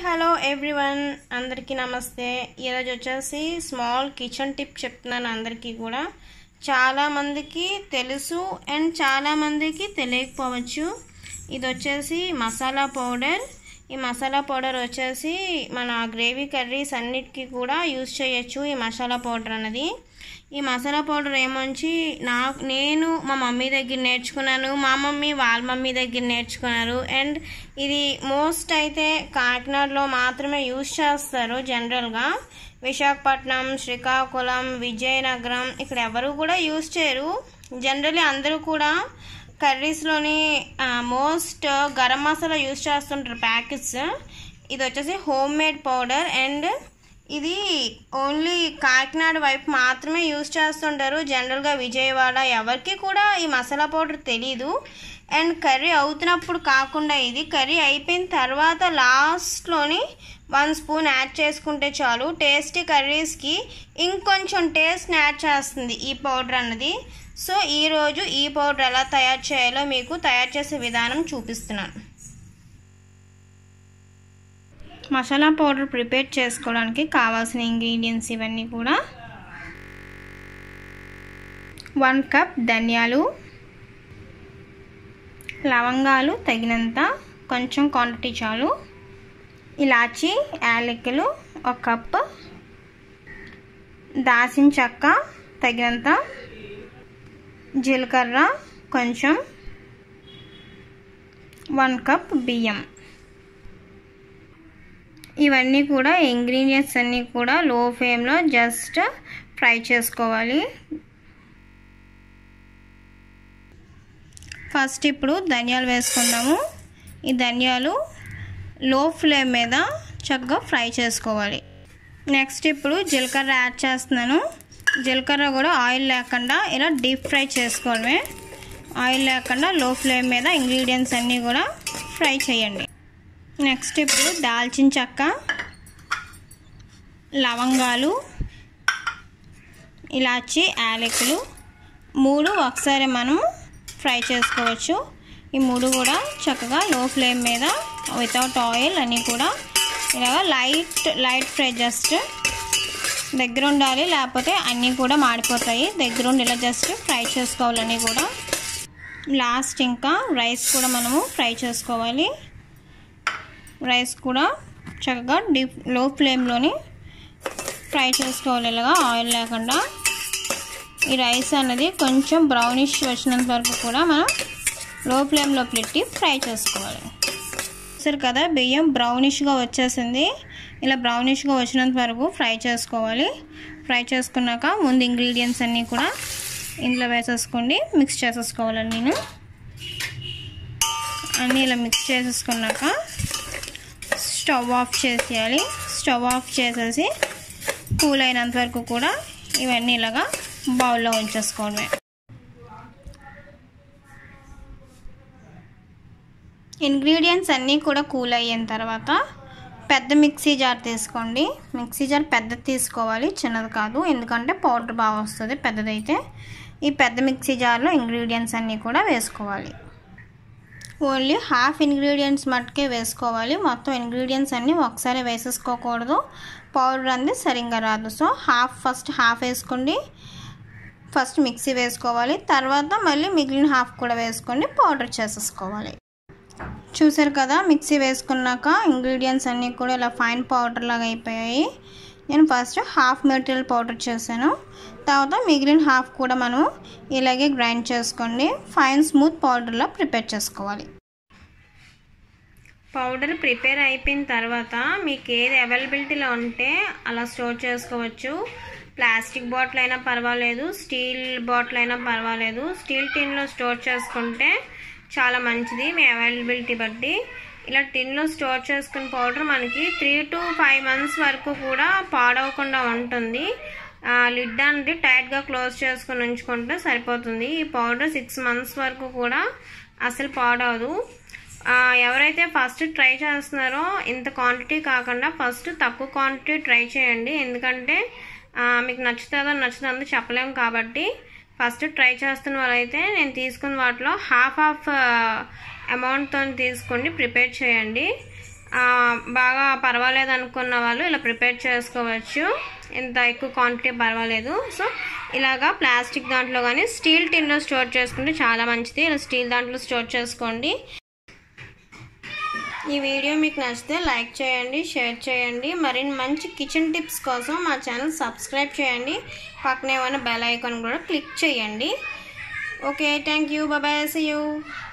hello everyone అందరికీ నమస్తే ఈరోజు వచ్చేసి స్మాల్ కిచెన్ టిప్ చెప్తున్నాను అందరికీ కూడా చాలామందికి తెలుసు అండ్ చాలామందికి తెలియకపోవచ్చు ఇది వచ్చేసి మసాలా పౌడర్ ఈ మసాలా పౌడర్ వచ్చేసి మన గ్రేవీ కర్రీస్ అన్నిటికీ కూడా యూజ్ చేయొచ్చు ఈ మసాలా పౌడర్ అన్నది ఈ మసాలా పౌడర్ ఏమొచ్చి నా నేను మా మమ్మీ దగ్గర నేర్చుకున్నాను మా మమ్మీ వాళ్ళ మమ్మీ దగ్గర నేర్చుకున్నారు అండ్ ఇది మోస్ట్ అయితే కాకినాడలో మాత్రమే యూజ్ చేస్తారు జనరల్గా విశాఖపట్నం శ్రీకాకుళం విజయనగరం ఇక్కడ ఎవరు కూడా యూజ్ చేయరు జనరల్లీ అందరూ కూడా కర్రీస్లోని మోస్ట్ గరం మసాలా యూజ్ చేస్తుంటారు ప్యాకెట్స్ ఇది వచ్చేసి హోమ్ మేడ్ పౌడర్ అండ్ ఇది ఓన్లీ కాకినాడ వైపు మాత్రమే యూజ్ చేస్తుంటారు జనరల్గా విజయవాడ ఎవరికి కూడా ఈ మసాలా పౌడర్ తెలీదు అండ్ కర్రీ అవుతున్నప్పుడు కాకుండా ఇది కర్రీ అయిపోయిన తర్వాత లాస్ట్లోని వన్ స్పూన్ యాడ్ చేసుకుంటే చాలు టేస్టీ కర్రీస్కి ఇంకొంచెం టేస్ట్ని యాడ్ చేస్తుంది ఈ పౌడర్ అన్నది సో ఈరోజు ఈ పౌడర్ ఎలా తయారు చేయాలో మీకు తయారు చేసే విధానం చూపిస్తున్నాను మసాలా పౌడర్ ప్రిపేర్ చేసుకోవడానికి కావాల్సిన ఇంగ్రీడియంట్స్ ఇవన్నీ కూడా వన్ కప్ ధనియాలు లవంగాలు తగినంత కొంచెం క్వాంటిటీ చాలు ఇలాచి యాలకులు ఒక కప్ దాసిన చెక్క తగినంత జీలకర్ర కొంచెం వన్ కప్ బియ్యం ఇవన్నీ కూడా ఇంగ్రీడియంట్స్ అన్నీ కూడా లో ఫ్లేమ్లో జస్ట్ ఫ్రై చేసుకోవాలి ఫస్ట్ ఇప్పుడు ధనియాలు వేసుకుందాము ఈ ధనియాలు లో ఫ్లేమ్ మీద చక్కగా ఫ్రై చేసుకోవాలి నెక్స్ట్ ఇప్పుడు జీలకర్ర యాడ్ చేస్తున్నాను జీలకర్ర కూడా ఆయిల్ లేకుండా ఇలా డీప్ ఫ్రై చేసుకోవడమే ఆయిల్ లేకుండా లో ఫ్లేమ్ మీద ఇంగ్రీడియంట్స్ అన్నీ కూడా ఫ్రై చేయండి నెక్స్ట్ ఇప్పుడు దాల్చిన చెక్క లవంగాలు ఇలాచి యాలకులు మూడు ఒకసారి మనం ఫ్రై చేసుకోవచ్చు ఈ మూడు కూడా చక్కగా లో ఫ్లేమ్ మీద వితౌట్ ఆయిల్ అన్నీ కూడా ఇలాగ లైట్ లైట్ ఫ్రై జస్ట్ దగ్గర ఉండాలి లేకపోతే అన్నీ కూడా మాడిపోతాయి దగ్గర ఉండి ఇలా జస్ట్ ఫ్రై చేసుకోవాలని కూడా లాస్ట్ ఇంకా రైస్ కూడా మనము ఫ్రై చేసుకోవాలి రైస్ కూడా చక్కగా డీప్ లో ఫ్లేమ్లోని ఫ్రై చేసుకోవాలి ఇలాగా ఆయిల్ లేకుండా ఈ రైస్ అనేది కొంచెం బ్రౌనిష్ వచ్చినంత వరకు కూడా మనం లో ఫ్లేమ్లో పెట్టి ఫ్రై చేసుకోవాలి సరే కదా బియ్యం బ్రౌనిష్గా వచ్చేసింది ఇలా బ్రౌనిష్గా వచ్చినంత వరకు ఫ్రై చేసుకోవాలి ఫ్రై చేసుకున్నాక ముందు ఇంగ్రీడియంట్స్ అన్నీ కూడా ఇందులో వేసేసుకోండి మిక్స్ చేసేసుకోవాలండి నేను అన్నీ ఇలా మిక్స్ చేసేసుకున్నాక స్టవ్ ఆఫ్ చేసేయాలి స్టవ్ ఆఫ్ చేసేసి కూల్ అయినంత వరకు కూడా ఇవన్నీ ఇలాగా బౌల్లో ఉంచేసుకోవడమే ఇంగ్రీడియంట్స్ అన్నీ కూడా కూల్ అయిన తర్వాత పెద్ద మిక్సీ జార్ తీసుకోండి మిక్సీ జార్ పెద్దది తీసుకోవాలి చిన్నది కాదు ఎందుకంటే పౌడర్ బాగా వస్తుంది పెద్దదైతే ఈ పెద్ద మిక్సీ జార్లో ఇంగ్రీడియంట్స్ అన్నీ కూడా వేసుకోవాలి ఓన్లీ హాఫ్ ఇంగ్రీడియంట్స్ మట్టుకే వేసుకోవాలి మొత్తం ఇంగ్రీడియంట్స్ అన్నీ ఒకసారి వేసేసుకోకూడదు పౌడర్ అనేది సరిగ్గా రాదు సో హాఫ్ ఫస్ట్ హాఫ్ వేసుకోండి ఫస్ట్ మిక్సీ వేసుకోవాలి తర్వాత మళ్ళీ మిగిలిన హాఫ్ కూడా వేసుకోండి పౌడర్ చేసేసుకోవాలి చూసారు కదా మిక్సీ వేసుకున్నాక ఇంగ్రీడియంట్స్ అన్నీ కూడా ఇలా ఫైన్ పౌడర్ లాగా అయిపోయాయి నేను ఫస్ట్ హాఫ్ మెటీరియల్ పౌడర్ చేశాను తర్వాత మిగిలిన హాఫ్ కూడా మనం ఇలాగే గ్రైండ్ చేసుకోండి ఫైన్ స్మూత్ పౌడర్లా ప్రిపేర్ చేసుకోవాలి పౌడర్ ప్రిపేర్ అయిపోయిన తర్వాత మీకు ఏది అవైలబిలిటీలో ఉంటే అలా స్టోర్ చేసుకోవచ్చు ప్లాస్టిక్ బాటిల్ అయినా పర్వాలేదు స్టీల్ బాటిల్ అయినా పర్వాలేదు స్టీల్ టిన్లో స్టోర్ చేసుకుంటే చాలా మంచిది మీ అవైలబిలిటీ బట్టి ఇలా టిన్లో స్టోర్ చేసుకున్న పౌడర్ మనకి త్రీ టు ఫైవ్ మంత్స్ వరకు కూడా పాడవకుండా ఉంటుంది లిడ్ అనేది టైట్గా క్లోజ్ చేసుకుని ఉంచుకుంటే సరిపోతుంది ఈ పౌడర్ సిక్స్ మంత్స్ వరకు కూడా అసలు పాడవదు ఎవరైతే ఫస్ట్ ట్రై చేస్తున్నారో ఇంత క్వాంటిటీ కాకుండా ఫస్ట్ తక్కువ క్వాంటిటీ ట్రై చేయండి ఎందుకంటే మీకు నచ్చుతుందో నచ్చుతుందో చెప్పలేము కాబట్టి ఫస్ట్ ట్రై చేస్తున్న వాళ్ళైతే నేను తీసుకున్న వాటిలో హాఫ్ ఆఫ్ అమౌంట్తో తీసుకోండి ప్రిపేర్ చేయండి ఆ, బాగా పర్వాలేదు అనుకున్న వాళ్ళు ఇలా ప్రిపేర్ చేసుకోవచ్చు ఎంత ఎక్కువ క్వాంటిటీ పర్వాలేదు సో ఇలాగా ప్లాస్టిక్ దాంట్లో కానీ స్టీల్ టిన్లో స్టోర్ చేసుకుంటే చాలా మంచిది ఇలా స్టీల్ దాంట్లో స్టోర్ చేసుకోండి ఈ వీడియో మీకు నచ్చితే లైక్ చేయండి షేర్ చేయండి మరిన్ని మంచి కిచెన్ టిప్స్ కోసం మా ఛానల్ సబ్స్క్రైబ్ చేయండి పక్కనే ఉన్న బెల్ ఐకాన్ కూడా క్లిక్ చేయండి okay thank you bye bye see you